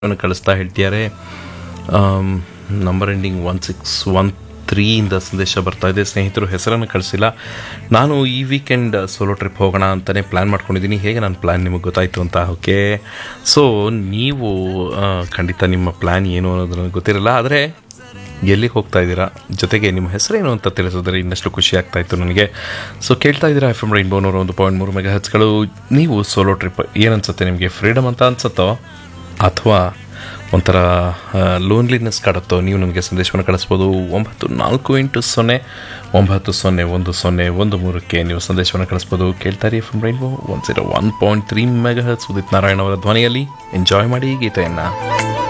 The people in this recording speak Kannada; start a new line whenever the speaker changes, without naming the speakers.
ಅನ್ನು ಕಳಿಸ್ತಾ ಹೇಳ್ತಿದ್ದಾರೆ number ending one six one ತ್ರೀಯಿಂದ ಸಂದೇಶ ಬರ್ತಾ ಇದೆ ಸ್ನೇಹಿತರು ಹೆಸರನ್ನು ಕಳಿಸಿಲ್ಲ ನಾನು ಈ ವೀಕೆಂಡ್ ಸೋಲೋ ಟ್ರಿಪ್ ಹೋಗೋಣ ಅಂತಲೇ ಪ್ಲ್ಯಾನ್ ಮಾಡ್ಕೊಂಡಿದ್ದೀನಿ ಹೇಗೆ ನನ್ನ ಪ್ಲ್ಯಾನ್ ನಿಮಗೆ ಗೊತ್ತಾಯಿತು ಅಂತ ಓಕೆ ಸೊ ನೀವು ಆ, ಖಂಡಿತ ನಿಮ್ಮ ಪ್ಲ್ಯಾನ್ ಏನು ಅನ್ನೋದು ನನಗೆ ಗೊತ್ತಿರಲ್ಲ ಆದರೆ ಎಲ್ಲಿಗೆ ಹೋಗ್ತಾ ಇದ್ದೀರಾ ಜೊತೆಗೆ ನಿಮ್ಮ ಹೆಸರೇನು ಅಂತ ತಿಳಿಸಿದ್ರೆ ಇನ್ನಷ್ಟು ಖುಷಿ ಆಗ್ತಾ ಇತ್ತು ನನಗೆ ಸೊ ಕೇಳ್ತಾ ಇದ್ದೀರಾ ಎಫ್ ಎಮ್ ರೈನ್ಬೋನೂರು ಒಂದು ಪಾಯಿಂಟ್ ಮೂರು ಮೆಗಾ ಹಚ್ಗಳು ನೀವು ಸೋಲೋ ಟ್ರಿಪ್ ಏನನ್ಸುತ್ತೆ ನಿಮಗೆ ಫ್ರೀಡಮ್ ಅಂತ ಅನ್ಸುತ್ತೋ ಅಥವಾ ಒಂಥರ ಲೋನ್ಲಿನೆಸ್ ಕಾಡುತ್ತೋ ನೀವು ನನಗೆ ಸಂದೇಶವನ್ನು ಕಳಿಸ್ಬೋದು ಒಂಬತ್ತು ನಾಲ್ಕು ಎಂಟು ಸೊನ್ನೆ ಒಂಬತ್ತು ಸೊನ್ನೆ ಒಂದು ಸೊನ್ನೆ ಒಂದು ಮೂರಕ್ಕೆ ನೀವು ಸಂದೇಶವನ್ನು ಕಳಿಸ್ಬೋದು ಕೇಳ್ತಾರೆ F M rainbow one zero one point three mega ಹಚ್ ಉದಿತ್ ನಾರಾಯಣ ಅವರ ಧ್ವನಿಯಲ್ಲಿ ಎಂಜಾಯ್ ಮಾಡಿ ಗೀತೆಯನ್ನು